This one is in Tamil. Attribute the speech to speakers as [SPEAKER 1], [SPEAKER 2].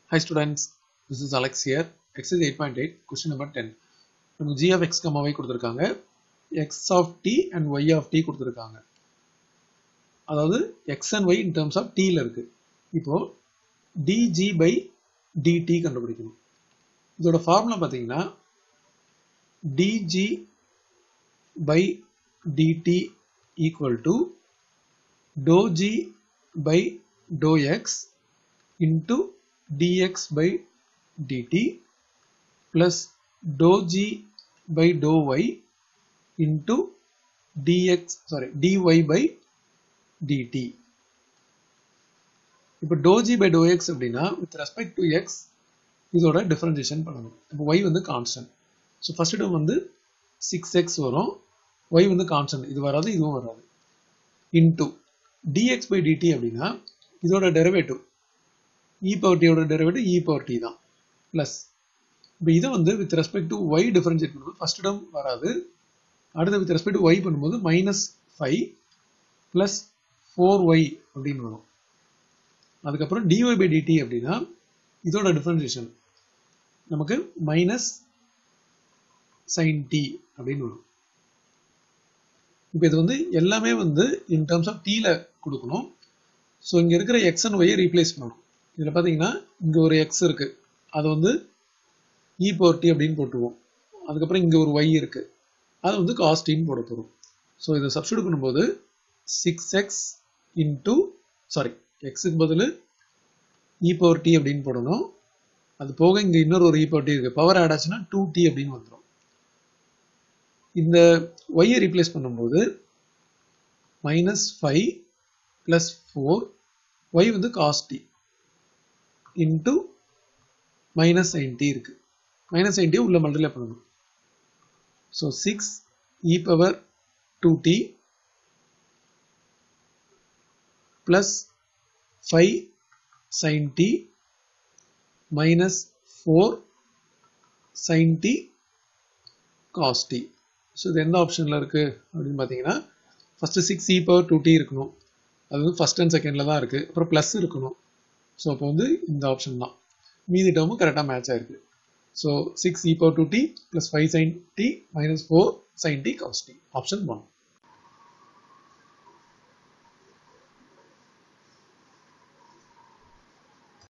[SPEAKER 1] Hi students, this is Alex here. Exercise 8.8, question number 10. நமக்கு g of x, y கொடுத்திருக்காங்க x of t and y of t கொடுத்திருக்காங்க அதாவது x and y in terms of t ல இருக்கு இப்போ dg by dt கண்டுபிடிக்கணும் இதோட ஃபார்முலா பார்த்தீங்கன்னா dg by dt equal to dou g by dou x into dx by dt plus dou g by dou y into dx sorry dy by dt இப்போ dou g by dou x அப்படின்னா with respect to x இதோட டிஃபரன்சியேஷன் பண்ணணும் இப்போ y வந்து கான்ஸ்டன்ட் ஸோ ஃபர்ஸ்ட் டேர்ம் வந்து சிக்ஸ் எக்ஸ் வரும் y வந்து கான்ஸ்டன்ட் இது வராது இதுவும் வராது இன்டூ dx by dt அப்படின்னா இதோட டெரிவேட்டிவ் இ பவர் டியோட டெரிவேட்டிவ் இ பவர் டி தான் ப்ளஸ் இப்போ இதை வந்து with respect to y differentiate பண்ணும்போது ஃபர்ஸ்ட் டேர்ம் வராது அடுத்து வித் ரெஸ்பெக்ட் டு ஒய் பண்ணும்போது minus five plus four y அப்படின்னு வரும் அதுக்கப்புறம் டிஒய் பை டிடி அப்படின்னா இதோட டிஃபரன்ஷியேஷன் நமக்கு மைனஸ் சைன் டி அப்படின்னு வரும் இப்போ இது வந்து எல்லாமே வந்து இன் டேர்ம்ஸ் ஆஃப் டீல கொடுக்கணும் ஸோ இங்கே இருக்கிற எக்ஸ் அண்ட் ஒய்யை ரீப்ளேஸ் பண்ணணும் இதில் பார்த்தீங்கன்னா இங்கே ஒரு எக்ஸ் இருக்கு அதை வந்து இ பவர் டி அப்படின்னு போட்டுருவோம் அதுக்கப்புறம் இங்கே ஒரு ஒய் இருக்கு அதை வந்து காஸ்டின்னு போட போகிறோம் ஸோ இதை சப்ஸ்டியூட் பண்ணும்போது சிக்ஸ் எக்ஸ் இன்டூ சாரி எக்ஸுக்கு பதில் இ பவர் டி அப்படின்னு போடணும் அது போக இங்கே இன்னொரு ஒரு இ பவர் டி இருக்கு பவர் ஆட் ஆச்சுன்னா டூ டி அப்படின்னு வந்துடும் இந்த ஒய்யை ரீப்ளேஸ் பண்ணும்போது minus five plus four y வந்து cos t into minus sin t இருக்கு மைனஸ் சைன் டி உள்ள மல்டிப்ளை பண்ணணும் so six e power two t plus five sin t minus four sin t cos t so இது எந்த ஆப்ஷனில் இருக்குது அப்படின்னு பார்த்தீங்கன்னா first six e power two t இருக்கணும் அது வந்து ஃபஸ்ட் அண்ட் செகண்டில் தான் இருக்குது அப்புறம் ப்ளஸ் இருக்கணும் ஸோ அப்போ வந்து இந்த ஆப்ஷன் தான் மீதி டேர்மும் கரெக்டாக மேட்ச் ஆயிருக்கு so six e power two t plus five sin t minus four sin t cos t option one